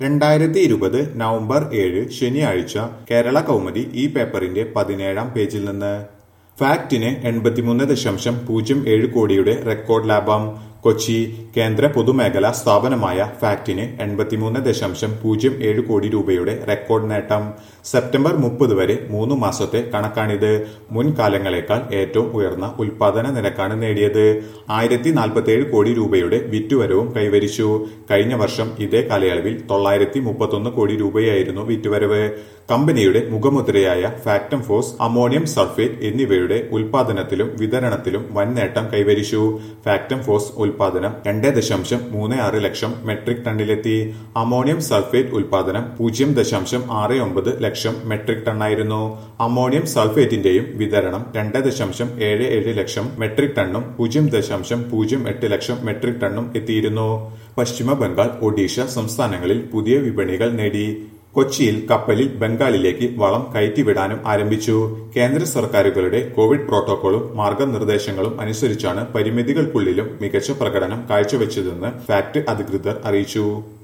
രണ്ടായിരത്തി ഇരുപത് നവംബർ ഏഴ് ശനിയാഴ്ച കേരള കൗമുദി ഈ പേപ്പറിന്റെ പതിനേഴാം പേജിൽ നിന്ന് ഫാക്ടിന് എൺപത്തിമൂന്ന് ദശാംശം പൂജ്യം ഏഴ് കോടിയുടെ റെക്കോർഡ് ലാഭം കൊച്ചി കേന്ദ്ര പൊതുമേഖലാ സ്ഥാപനമായ ഫാക്ടിന് എൺപത്തിമൂന്ന് ദശാംശം പൂജ്യം ഏഴ് കോടി രൂപയുടെ റെക്കോർഡ് നേട്ടം സെപ്റ്റംബർ മുപ്പത് വരെ മൂന്ന് മാസത്തെ കണക്കാണിത് മുൻകാലങ്ങളെക്കാൾ ഏറ്റവും ഉയർന്ന ഉൽപാദന നിരക്കാണ് നേടിയത് ആയിരത്തി നാൽപ്പത്തിയേഴ് കോടി രൂപയുടെ വിറ്റുവരവും കൈവരിച്ചു കഴിഞ്ഞ വർഷം ഇതേ കാലയളവിൽ തൊള്ളായിരത്തി മുപ്പത്തൊന്ന് കോടി രൂപയായിരുന്നു വിറ്റുവരവ് കമ്പനിയുടെ മുഖമുദ്രയായ ഫാക്ടം ഫോഴ്സ് അമോണിയം സൾഫേറ്റ് എന്നിവയുടെ ഉൽപാദനത്തിലും വിതരണത്തിലും വൻ നേട്ടം കൈവരിച്ചു ഫാക്ടം ഫോഴ്സ് ഉൽപാദനം രണ്ട് ദശാംശം മൂന്ന് ആറ് ലക്ഷം മെട്രിക് ടണ്ണിലെത്തി അമോണിയം സൾഫേറ്റ് ഉൽപാദനം പൂജ്യം ദശാംശം ആറ് ഒമ്പത് ലക്ഷം മെട്രിക് ടണ്ണായിരുന്നു അമോണിയം സൾഫേറ്റിന്റെയും വിതരണം രണ്ട് ദശാംശം ഏഴ് ഏഴ് ലക്ഷം മെട്രിക് ടണ്ണും പൂജ്യം ദശാംശം പൂജ്യം എട്ട് ലക്ഷം മെട്രിക് ടണ്ണും എത്തിയിരുന്നു പശ്ചിമ ബംഗാൾ ഒഡീഷ സംസ്ഥാനങ്ങളിൽ പുതിയ വിപണികൾ നേടി കൊച്ചിയിൽ കപ്പലിൽ ബംഗാളിലേക്ക് വളം കയറ്റിവിടാനും ആരംഭിച്ചു കേന്ദ്ര സർക്കാരുകളുടെ കോവിഡ് പ്രോട്ടോകോളും മാർഗനിർദ്ദേശങ്ങളും അനുസരിച്ചാണ് പരിമിതികൾക്കുള്ളിലും മികച്ച പ്രകടനം കാഴ്ചവെച്ചതെന്ന് ഫാക്ട് അധികൃതർ അറിയിച്ചു